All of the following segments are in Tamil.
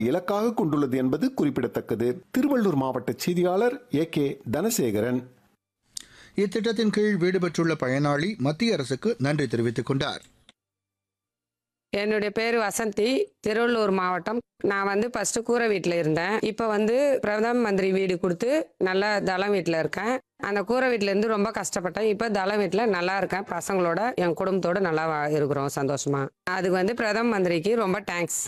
இலக்காக கொண்டுள்ளது என்பது குறிப்பிடத்தக்கது திருவள்ளூர் மாவட்ட செய்தியாளர் ஏ கே தனசேகரன் இத்திட்டத்தின் கீழ் வீடு பெற்றுள்ள பயனாளி மத்திய அரசுக்கு நன்றி தெரிவித்துக் கொண்டார் என்னுடைய பேர் வசந்தி திருவள்ளூர் மாவட்டம் நான் வந்து ஃபர்ஸ்ட் கூரை வீட்டில் இருந்தேன் இப்போ வந்து பிரதம மந்திரி வீடு கொடுத்து நல்ல தளம் வீட்டில் இருக்கேன் அந்த கூரை வீட்டில் இருந்து ரொம்ப கஷ்டப்பட்டேன் இப்போ தளம் வீட்டில் நல்லா இருக்கேன் பசங்களோட என் குடும்பத்தோட நல்லா வா- இருக்கிறோம் சந்தோஷமா அதுக்கு வந்து பிரதம மந்திரிக்கு ரொம்ப தேங்க்ஸ்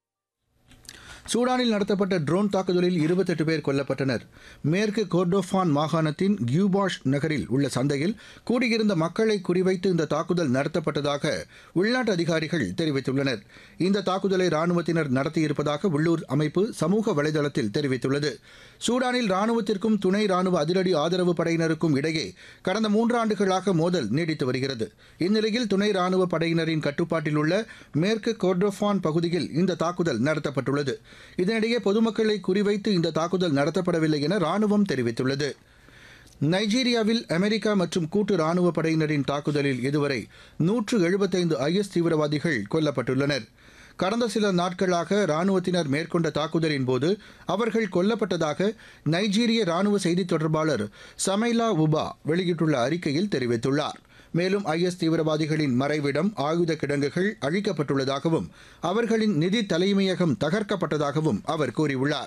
சூடானில் நடத்தப்பட்ட ட்ரோன் தாக்குதலில் இருபத்தெட்டு பேர் கொல்லப்பட்டனர் மேற்கு கோர்டோஃபான் மாகாணத்தின் கியூபாஷ் நகரில் உள்ள சந்தையில் கூடியிருந்த மக்களை குறிவைத்து இந்த தாக்குதல் நடத்தப்பட்டதாக உள்நாட்டு அதிகாரிகள் தெரிவித்துள்ளனர் இந்த தாக்குதலை ராணுவத்தினர் நடத்தியிருப்பதாக உள்ளூர் அமைப்பு சமூக வலைதளத்தில் தெரிவித்துள்ளது சூடானில் ராணுவத்திற்கும் துணை ராணுவ அதிரடி ஆதரவு படையினருக்கும் இடையே கடந்த மூன்றாண்டுகளாக மோதல் நீடித்து வருகிறது இந்நிலையில் துணை ராணுவ படையினரின் கட்டுப்பாட்டில் உள்ள மேற்கு கோர்டோஃபான் பகுதியில் இந்த தாக்குதல் நடத்தப்பட்டுள்ளது இதனிடையே பொதுமக்களை குறிவைத்து இந்த தாக்குதல் நடத்தப்படவில்லை என ராணுவம் தெரிவித்துள்ளது நைஜீரியாவில் அமெரிக்கா மற்றும் கூட்டு ராணுவ படையினரின் தாக்குதலில் இதுவரை நூற்று எழுபத்தைந்து ஐஎஸ் தீவிரவாதிகள் கொல்லப்பட்டுள்ளனர் கடந்த சில நாட்களாக ராணுவத்தினர் மேற்கொண்ட தாக்குதலின் போது அவர்கள் கொல்லப்பட்டதாக நைஜீரிய ராணுவ செய்தித் தொடர்பாளர் சமைலா உபா வெளியிட்டுள்ள அறிக்கையில் தெரிவித்துள்ளார் மேலும் ஐஎஸ் தீவிரவாதிகளின் மறைவிடம் ஆயுத கிடங்குகள் அழிக்கப்பட்டுள்ளதாகவும் அவர்களின் நிதி தலைமையகம் தகர்க்கப்பட்டதாகவும் அவர் கூறியுள்ளார்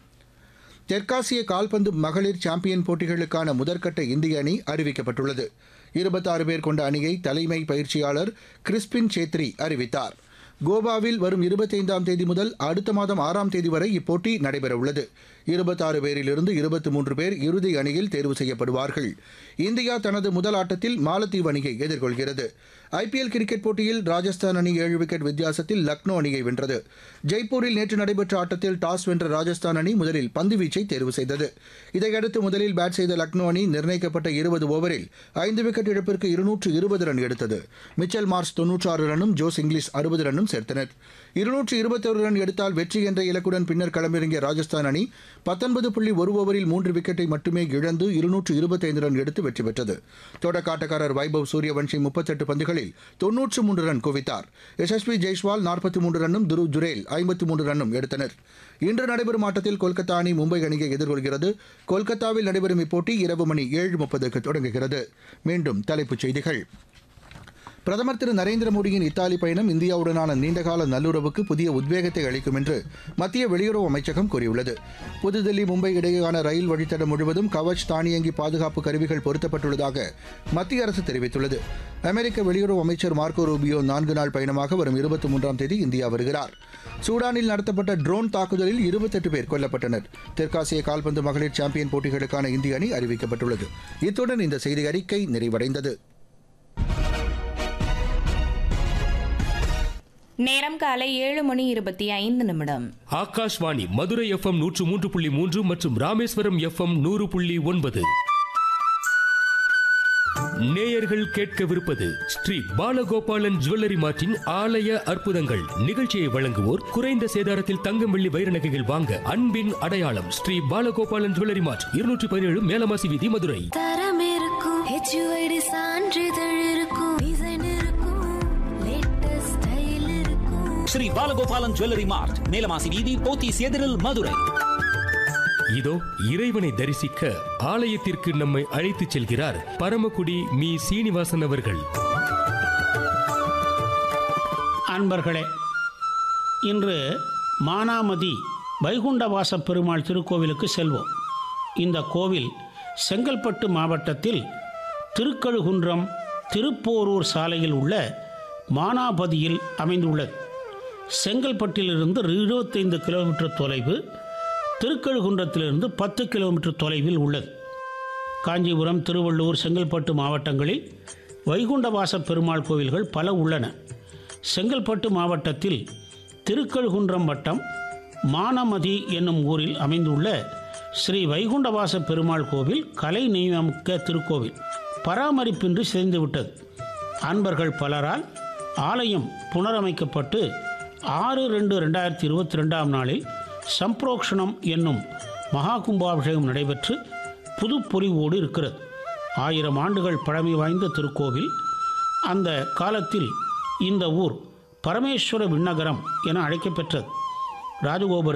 தெற்காசிய கால்பந்து மகளிர் சாம்பியன் போட்டிகளுக்கான முதற்கட்ட இந்திய அணி அறிவிக்கப்பட்டுள்ளது இருபத்தாறு பேர் கொண்ட அணியை தலைமை பயிற்சியாளர் கிறிஸ்பின் சேத்ரி அறிவித்தார் கோவாவில் வரும் இருபத்தைந்தாம் தேதி முதல் அடுத்த மாதம் ஆறாம் தேதி வரை இப்போட்டி நடைபெறவுள்ளது இருபத்தாறு பேரிலிருந்து இருபத்தி மூன்று பேர் இறுதி அணியில் தேர்வு செய்யப்படுவார்கள் இந்தியா தனது முதல் ஆட்டத்தில் மாலத்தீவு அணியை எதிர்கொள்கிறது ஐபிஎல் கிரிக்கெட் போட்டியில் ராஜஸ்தான் அணி ஏழு விக்கெட் வித்தியாசத்தில் லக்னோ அணியை வென்றது ஜெய்ப்பூரில் நேற்று நடைபெற்ற ஆட்டத்தில் டாஸ் வென்ற ராஜஸ்தான் அணி முதலில் பந்துவீச்சை தேர்வு செய்தது இதையடுத்து முதலில் பேட் செய்த லக்னோ அணி நிர்ணயிக்கப்பட்ட இருபது ஓவரில் ஐந்து விக்கெட் இழப்பிற்கு இருநூற்று இருபது ரன் எடுத்தது மிச்சல் மார்ஸ் தொன்னூற்றாறு ரன்னும் ஜோஸ் இங்கிலீஷ் அறுபது ரன்னும் சேர்த்தனர் இருநூற்று இருபத்தொரு ரன் எடுத்தால் வெற்றி என்ற இலக்குடன் பின்னர் களமிறங்கிய ராஜஸ்தான் அணி பத்தொன்பது புள்ளி ஒரு ஓவரில் மூன்று விக்கெட்டை மட்டுமே இழந்து இருநூற்று இருபத்தைந்து ரன் எடுத்து வெற்றி பெற்றது தொடக்காட்டக்காரர் வைபவ் சூரியவன்ஷி முப்பத்தெட்டு பந்துகளில் தொன்னூற்று மூன்று ரன் குவித்தார் யசஸ்வி ஜெய்ஸ்வால் நாற்பத்தி மூன்று ரன்னும் துருவ் ஜுரேல் ஐம்பத்தி மூன்று ரன்னும் எடுத்தனர் இன்று நடைபெறும் ஆட்டத்தில் கொல்கத்தா அணி மும்பை அணியை எதிர்கொள்கிறது கொல்கத்தாவில் நடைபெறும் இப்போட்டி இரவு மணி ஏழு முப்பதுக்கு தொடங்குகிறது மீண்டும் தலைப்புச் செய்திகள் பிரதமர் திரு நரேந்திர மோடியின் இத்தாலி பயணம் இந்தியாவுடனான நீண்டகால நல்லுறவுக்கு புதிய உத்வேகத்தை அளிக்கும் என்று மத்திய வெளியுறவு அமைச்சகம் கூறியுள்ளது புதுதில்லி மும்பை இடையேயான ரயில் வழித்தடம் முழுவதும் கவச் தானியங்கி பாதுகாப்பு கருவிகள் பொருத்தப்பட்டுள்ளதாக மத்திய அரசு தெரிவித்துள்ளது அமெரிக்க வெளியுறவு அமைச்சர் மார்க்கோ ரூபியோ நான்கு நாள் பயணமாக வரும் இருபத்தி மூன்றாம் தேதி இந்தியா வருகிறார் சூடானில் நடத்தப்பட்ட ட்ரோன் தாக்குதலில் இருபத்தெட்டு பேர் கொல்லப்பட்டனர் தெற்காசிய கால்பந்து மகளிர் சாம்பியன் போட்டிகளுக்கான இந்திய அணி அறிவிக்கப்பட்டுள்ளது இத்துடன் இந்த செய்தி அறிக்கை நிறைவடைந்தது நேரம் காலை ஏழு மணி இருபத்தி ஐந்து நிமிடம் ஆகாஷ்வாணி மதுரை எஃப்எம் நூற்று மூன்று புள்ளி மூன்று மற்றும் ராமேஸ்வரம் எஃப்எம் நூறு புள்ளி ஒன்பது நேயர்கள் கேட்கவிருப்பது ஸ்ரீ பாலகோபாலன் ஜுவல்லரி மார்ட்டின் ஆலய அற்புதங்கள் நிகழ்ச்சியை வழங்குவோர் குறைந்த சேதாரத்தில் தங்கம் வெள்ளி வைர நகைகள் வாங்க அன்பின் அடையாளம் ஸ்ரீ பாலகோபாலன் ஜுவல்லரி மார்ட் இருநூற்றி பதினேழு மேலமாசி வீதி மதுரை தரம் இருக்கும் ஹெச்யூஐடி சான்றிதழ் இருக்கும் டிசைன் இருக்கும் லேட்டஸ்ட் ஸ்டைல் இருக்கும் ஸ்ரீ பாலகோபாலன் ஜுவல்லரி மார்ட் மேலமாசி வீதி போத்தீஸ் எதிரில் மதுரை இதோ இறைவனை தரிசிக்க ஆலயத்திற்கு நம்மை அழைத்துச் செல்கிறார் பரமக்குடி மீ சீனிவாசன் அவர்கள் அன்பர்களே இன்று மானாமதி வைகுண்டவாச பெருமாள் திருக்கோவிலுக்கு செல்வோம் இந்த கோவில் செங்கல்பட்டு மாவட்டத்தில் திருக்கழுகுன்றம் திருப்போரூர் சாலையில் உள்ள மானாபதியில் அமைந்துள்ளது செங்கல்பட்டிலிருந்து இருபத்தைந்து கிலோமீட்டர் தொலைவு திருக்கழுகுன்றத்திலிருந்து பத்து கிலோமீட்டர் தொலைவில் உள்ளது காஞ்சிபுரம் திருவள்ளூர் செங்கல்பட்டு மாவட்டங்களில் வைகுண்டவாச பெருமாள் கோவில்கள் பல உள்ளன செங்கல்பட்டு மாவட்டத்தில் திருக்கழுகுன்றம் வட்டம் மானமதி என்னும் ஊரில் அமைந்துள்ள ஸ்ரீ வைகுண்டவாச பெருமாள் கோவில் கலை நியமிக்க திருக்கோவில் பராமரிப்பின்றி சிதைந்துவிட்டது அன்பர்கள் பலரால் ஆலயம் புனரமைக்கப்பட்டு ஆறு ரெண்டு ரெண்டாயிரத்தி இருபத்தி ரெண்டாம் நாளில் சம்பிரோக்ஷணம் என்னும் மகா கும்பாபிஷேகம் நடைபெற்று புதுப்பொலிவோடு இருக்கிறது ஆயிரம் ஆண்டுகள் பழமை வாய்ந்த திருக்கோவில் அந்த காலத்தில் இந்த ஊர் பரமேஸ்வர விண்ணகரம் என அழைக்கப்பெற்றது ராஜகோபுர